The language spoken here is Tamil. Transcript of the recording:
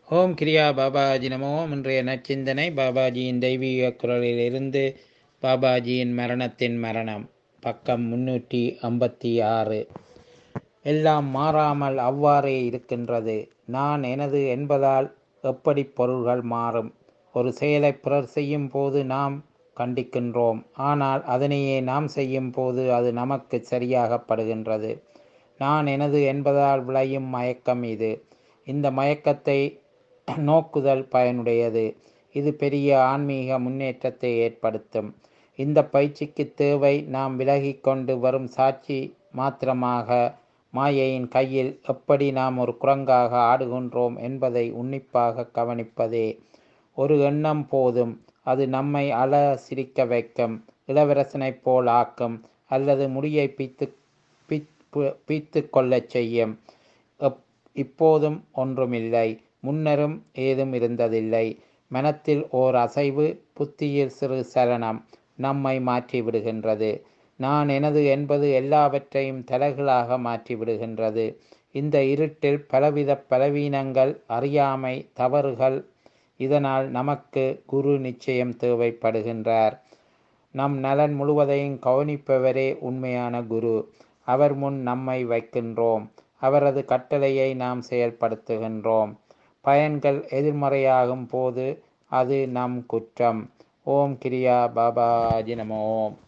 ஓம் கிரியா பாபாஜி நமோ இன்றைய நச்சிந்தனை பாபாஜியின் தெய்வீக குரலிலிருந்து பாபாஜியின் மரணத்தின் மரணம் பக்கம் முன்னூற்றி ஐம்பத்தி ஆறு எல்லாம் மாறாமல் அவ்வாறே இருக்கின்றது நான் எனது என்பதால் எப்படி பொருள்கள் மாறும் ஒரு செயலை பிறர் செய்யும் போது நாம் கண்டிக்கின்றோம் ஆனால் அதனையே நாம் செய்யும் போது அது நமக்கு சரியாகப்படுகின்றது நான் எனது என்பதால் விளையும் மயக்கம் இது இந்த மயக்கத்தை நோக்குதல் பயனுடையது இது பெரிய ஆன்மீக முன்னேற்றத்தை ஏற்படுத்தும் இந்த பயிற்சிக்கு தேவை நாம் விலகிக் கொண்டு வரும் சாட்சி மாத்திரமாக மாயையின் கையில் எப்படி நாம் ஒரு குரங்காக ஆடுகின்றோம் என்பதை உன்னிப்பாக கவனிப்பதே ஒரு எண்ணம் போதும் அது நம்மை அழ சிரிக்க வைக்கும் இளவரசனைப் போல் ஆக்கும் அல்லது முடியை பீத்து பீத்து கொள்ளச் செய்யும் இப்போதும் ஒன்றுமில்லை முன்னரும் ஏதும் இருந்ததில்லை மனத்தில் ஓர் அசைவு புத்தியில் சிறு சலனம் நம்மை மாற்றி விடுகின்றது நான் எனது என்பது எல்லாவற்றையும் தலைகளாக மாற்றி விடுகின்றது இந்த இருட்டில் பலவித பலவீனங்கள் அறியாமை தவறுகள் இதனால் நமக்கு குரு நிச்சயம் தேவைப்படுகின்றார் நம் நலன் முழுவதையும் கவனிப்பவரே உண்மையான குரு அவர் முன் நம்மை வைக்கின்றோம் அவரது கட்டளையை நாம் செயல்படுத்துகின்றோம் பயன்கள் எதிர்மறையாகும் போது அது நம் குற்றம் ஓம் கிரியா பாபாஜி நம ஓம்